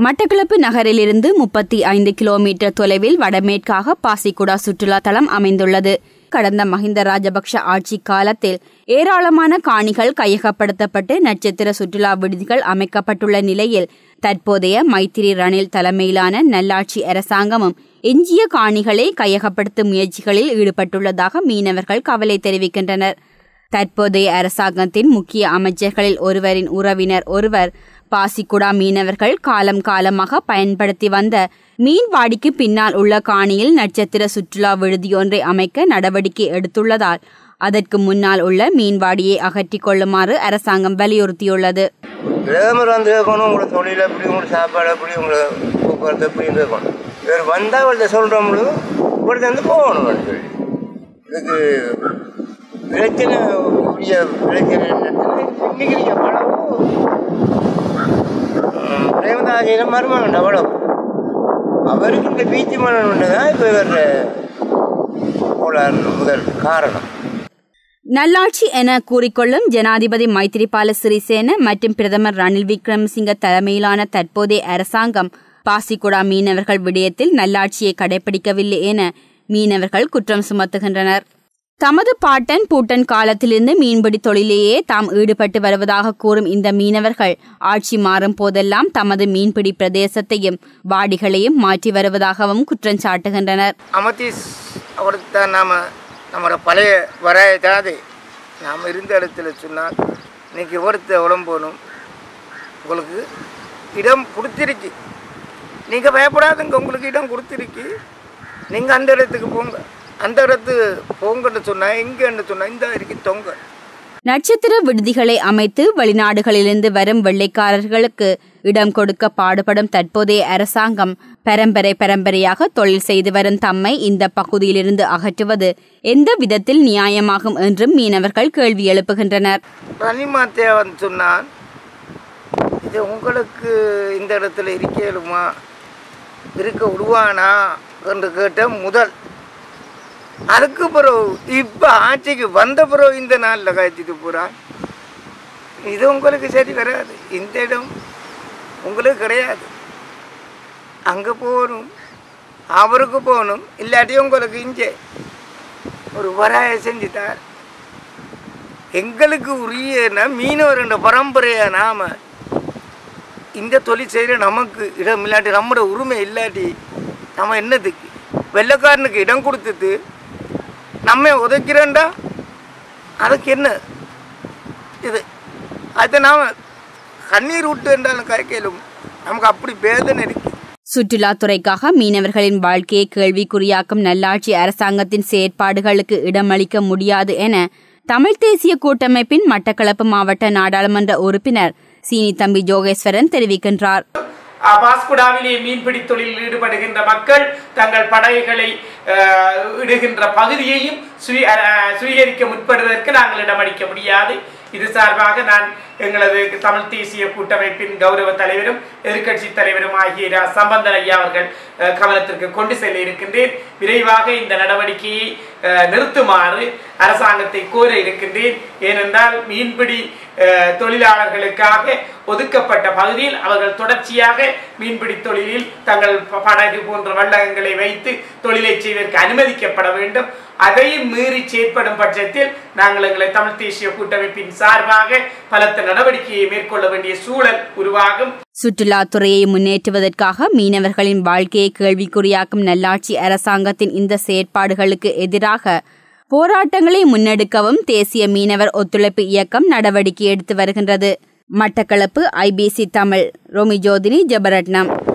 மட்டக்களப்பு நகரிலிருந்து முப்பத்தி ஐந்து கிலோமீட்டர் தொலைவில் வடமேற்காக பாசிக்குடா சுற்றுலா தலம் அமைந்துள்ளது கடந்த மஹிந்த ராஜபக்ஷ ஆட்சி காலத்தில் ஏராளமான காணிகள் கையகப்படுத்தப்பட்டு நட்சத்திர சுற்றுலா விடுதிகள் அமைக்கப்பட்டுள்ள நிலையில் தற்போதைய மைத்திரி ரணில் தலைமையிலான நல்லாட்சி அரசாங்கமும் எஞ்சிய காணிகளை கையகப்படுத்தும் முயற்சிகளில் ஈடுபட்டுள்ளதாக மீனவர்கள் கவலை தெரிவிக்கின்றனர் தற்போதைய அரசாங்கத்தின் முக்கிய அமைச்சர்களில் ஒருவரின் உறவினர் ஒருவர் பாசிக்குடா மீனவர்கள் காலம் காலமாக பயன்படுத்தி வந்த மீன்வாடிக்கு பின்னால் உள்ள காணியில் நட்சத்திர சுற்றுலா விடுதியொன்றை அமைக்க நடவடிக்கை எடுத்துள்ளதால் அதற்கு முன்னால் உள்ள மீன்வாடியை அகற்றிக் கொள்ளுமாறு அரசாங்கம் வலியுறுத்தியுள்ளது பிரதமர் வந்து கேட்கணும் உங்களை தொழில் எப்படி உங்களை சாப்பாடு எப்படி உங்களை போக்குவரத்து எப்படின்னு கேட்கணும் இவர் வந்தால் அவர்கிட்ட சொல்கிறோம்னு இவர்கிட்ட வந்து போகணும் சொல்லி இதுக்கு பிரச்சனை உரிய பிரச்சனை இன்னைக்கு நீங்கள் பழம் பிரேமதாசியிடம் மருமகன் அவ்வளவு அவருக்கு இந்த பீச்சு மன்னன் தான் இப்போ இவர் கோளாறு முதல் காரணம் நல்லாட்சி என கூறிக்கொள்ளும் ஜனாதிபதி மைத்திரிபால சிறிசேன மற்றும் பிரதமர் ரணில் விக்ரமசிங்க தலைமையிலான தற்போதைய அரசாங்கம் பாசிக்குடா மீனவர்கள் விடயத்தில் நல்லாட்சியை கடைபிடிக்கவில்லை என மீனவர்கள் குற்றம் சுமத்துகின்றனர் தமது பாட்டன் பூட்டன் காலத்திலிருந்து மீன்பிடி தொழிலேயே தாம் ஈடுபட்டு வருவதாக கூறும் இந்த மீனவர்கள் ஆட்சி மாறும் போதெல்லாம் தமது மீன்பிடி பிரதேசத்தையும் வாடிகளையும் மாற்றி வருவதாகவும் குற்றம் சாட்டுகின்றனர் அமதீஸ் அவருக்கு தான் நாம் நம்மளோட பழைய வராயதாவது நாம் இருந்த இடத்துல சொன்னால் இன்னைக்கு ஒருத்த உடம்போனும் உங்களுக்கு இடம் கொடுத்திருக்கு நீங்கள் பயப்படாதுங்க உங்களுக்கு இடம் கொடுத்திருக்கு நீங்கள் அந்த இடத்துக்கு போங்க அந்த இடத்து போங்கன்னு சொன்னால் எங்கன்னு சொன்னால் இந்த இருக்கு தொங்க நட்சத்திர விடுதிகளை அமைத்து வெளிநாடுகளிலிருந்து வரும் வெள்ளைக்காரர்களுக்கு இடம் கொடுக்க பாடுபடும் தற்போதைய அரசாங்கம் பரம்பரை பரம்பரையாக தொழில் செய்து வரும் தம்மை இந்த பகுதியிலிருந்து அகற்றுவது எந்த விதத்தில் நியாயமாகும் என்றும் மீனவர்கள் கேள்வி எழுப்புகின்றனர் ரனிமா தேவன் சொன்னான் இது உங்களுக்கு இந்த இடத்துல இருக்கலுமா இருக்க விடுவானா என்று கேட்ட முதல் அதுக்கு பிறகு இப்போ ஆட்சிக்கு வந்த பிறகு இந்த நாளில் காய்ச்சிட்டு போகிறான் இது உங்களுக்கு சரி வராது இந்த இடம் உங்களுக்கு கிடையாது அங்கே போகணும் அவருக்கு போகணும் இல்லாட்டி உங்களுக்கு இங்கே ஒரு வராய செஞ்சுட்டார் எங்களுக்கு உரிய மீனவருடைய பரம்பரையா நாம இந்த தொழில் செய்கிற நமக்கு இடம் இல்லாட்டி நம்மளோட உரிமை இல்லாட்டி நம்ம என்னதுக்கு வெள்ளைக்காரனுக்கு இடம் கொடுத்துட்டு நம்ம உதைக்கிறேன்டா அதுக்கு என்ன இது அதை நாம் கண்ணீர் விட்டு என்றாலும் கரைக்கலும் நமக்கு அப்படி வேதனை இருக்கு சுற்றுலாத்துறைக்காக மீனவர்களின் வாழ்க்கையை கேள்விக்குறியாக்கும் நல்லாட்சி அரசாங்கத்தின் செயற்பாடுகளுக்கு இடமளிக்க முடியாது என தமிழ் தேசிய கூட்டமைப்பின் மட்டக்களப்பு மாவட்ட நாடாளுமன்ற உறுப்பினர் சீனி தம்பி ஜோகேஸ்வரன் தெரிவிக்கின்றார் பாஸ்குடாவிலே மீன்பிடி தொழிலில் ஈடுபடுகின்ற மக்கள் தங்கள் படகுகளை அஹ், இடுகின்ற பகுதியையும் சுவீ- அஹ், சுவீகரிக்க முற்படுவதற்கு நாங்கள் இடமளிக்க முடியாது இது சார்பாக நான் எங்களது தமிழ் தேசிய கூட்டமைப்பின் கௌரவ தலைவரும் எதிர்க்கட்சி தலைவரும் ஆகிய இரா சம்பந்தன் ஐயா அவர்கள் அஹ், கவனத்திற்கு கொண்டு செல்ல இருக்கின்றேன் விரைவாக இந்த நடவடிக்கையை அஹ், நிறுத்துமாறு அரசாங்கத்தை கோர இருக்கின்றேன் ஏனென்றால் மீன்பிடி அஹ், தொழிலாளர்களுக்காக ஒதுக்கப்பட்ட பகுதியில் அவர்கள் தொடர்ச்சியாக மீன்பிடி தொழிலில் தங்கள் ப- படகு போன்ற வள்ளகங்களை வைத்து தொழிலை செய்வதற்கு அனுமதிக்கப்பட வேண்டும் அதையும் மீறி செயற்படும் பட்சத்தில் நாங்கள் எங்களை தமிழ் தேசிய கூட்டமைப்பின் சார்பாக பலத்த நடவடிக்கையை மேற்கொள்ள வேண்டிய சூழல் உருவாகும் சுற்றுலாத்துறையை முன்னேற்றுவதற்காக மீனவர்களின் வாழ்க்கையை கேள்விக்குறியாக்கும் நல்லாட்சி அரசாங்கத்தின் இந்த செயற்பாடுகளுக்கு எதிராக போராட்டங்களை முன்னெடுக்கவும் தேசிய மீனவர் ஒத்துழைப்பு இயக்கம் நடவடிக்கை எடுத்து வருகின்றது மட்டக்களப்பு ஐபிசி தமிழ் ரோமி ஜோதினி ஜெபரட்னம்